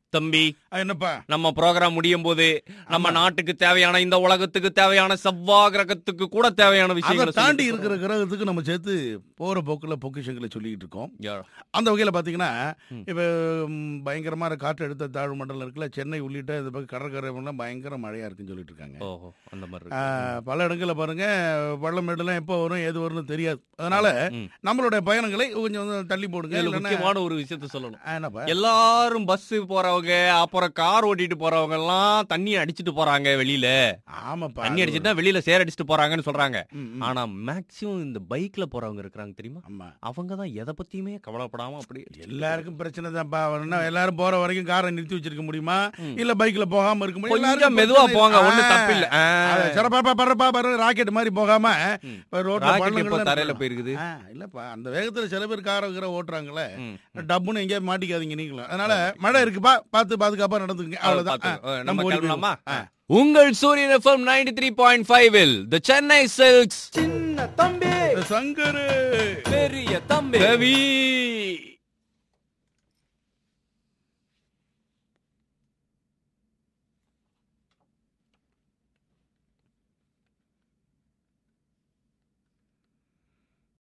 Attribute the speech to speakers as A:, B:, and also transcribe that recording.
A: தம்பி
B: ஆ, என்னப்பா
A: நம்ம ப்ரோக்ராம் முடியும் போது நம்ம நாட்டுக்கு தேவையான இந்த உலகத்துக்கு தேவையான செவ்வாய் கிரகத்துக்கு கூட தேவையான
B: அதை
A: விஷயங்களை
B: தாண்டி
A: சொல்லிட்டு
B: இருக்கிற கிரகத்துக்கு நம்ம சேர்த்து போற போக்குல பொக்கிஷங்களை சொல்லிக்கிட்டு இருக்கோம்
A: Yeah.
B: அந்த வகையில பாத்தீங்கன்னா
A: ம்.
B: இப்ப ம், பயங்கரமான காற்று எடுத்த தாழ்வு மண்டலம் இருக்குல்ல சென்னை உள்ளிட்ட இந்த பக்கம் கடற்கரை எல்லாம் பயங்கர மழையா இருக்குன்னு சொல்லிட்டு இருக்காங்க
A: ஓஹோ அந்த மாதிரி
B: ஆ,
A: இருக்கு.
B: பல இடங்கள்ல பாருங்க பள்ளமேடுலாம் எப்போ வரும் எது வரும்னு தெரியாது அதனால
A: ம்.
B: நம்மளுடைய பயணங்களை கொஞ்சம் வந்து தள்ளி போடுங்க
A: இதுல
B: இல்லைன்னா
A: முக்கியமான ஒரு விஷயத்த சொல்லணும்
B: ஆ, என்னப்பா
A: எல்லாரும் பஸ் போறவங்க அப்புறம் கார் ஓட்டிட்டு போறவங்க எல்லாம் தண்ணி அடிச்சிட்டு போறாங்க வெளியில
B: ஆமாப்பா
A: தண்ணி அடிச்சிட்டு வெளியில சேர் அடிச்சிட்டு போறாங்கன்னு சொல்றாங்க
B: ம், ம்.
A: ஆனா மேக்சிமம் இந்த பைக்ல போறவங்க இருக்கிறாங்க தெரியுமா
B: ஆமா
A: அவங்க தான் எதை பத்தியுமே கவலைப்படாம அப்படி
B: எல்லாருக்கும் பிரச்சனை தான்ப்பா என்ன எல்லாரும் போற வரைக்கும் காரை நிறுத்தி வச்சிருக்க முடியுமா
A: ம்.
B: இல்ல பைக்ல போகாம இருக்க முடியும்
A: கொஞ்சம்
B: எல்லாருக்கும்
A: மெதுவா
B: பிரச்சனை
A: போங்க
B: இருக்கு.
A: ஒண்ணு
B: ஆ.
A: தப்பு இல்ல
B: அது சிறப்பா பறப்பா பற ராக்கெட் மாதிரி போகாம
A: ம்.
B: இப்ப ரோட்ல
A: ராக்கெட் இப்போ
B: பள்ளங்கள்ல
A: தரையில
B: நிக்கணும்.
A: போயிருக்குது
B: ஆ, இல்லப்பா அந்த வேகத்துல சில பேர் கார கீர ஓட்டுறாங்களே
A: ம்.
B: டப்புன்னு எங்கேயாவது மாட்டிக்காதீங்க நீங்களும் அதனால மழை இருக்குப்பா பார்த்து பாதுகாப்பா நடந்துங்க அவ்வளவுதான்
A: பாத்து,
B: ஆ,
A: அஹ்,
B: நம்ம
A: நம்ம
B: ஓடி
A: கிளம்பலாமா
B: போயிடுவோம். ஆ.
A: உங்கள் Suryan FM ninety three point five the Chennai Silks
B: சங்கரு
A: பெரிய தம்பி ரவி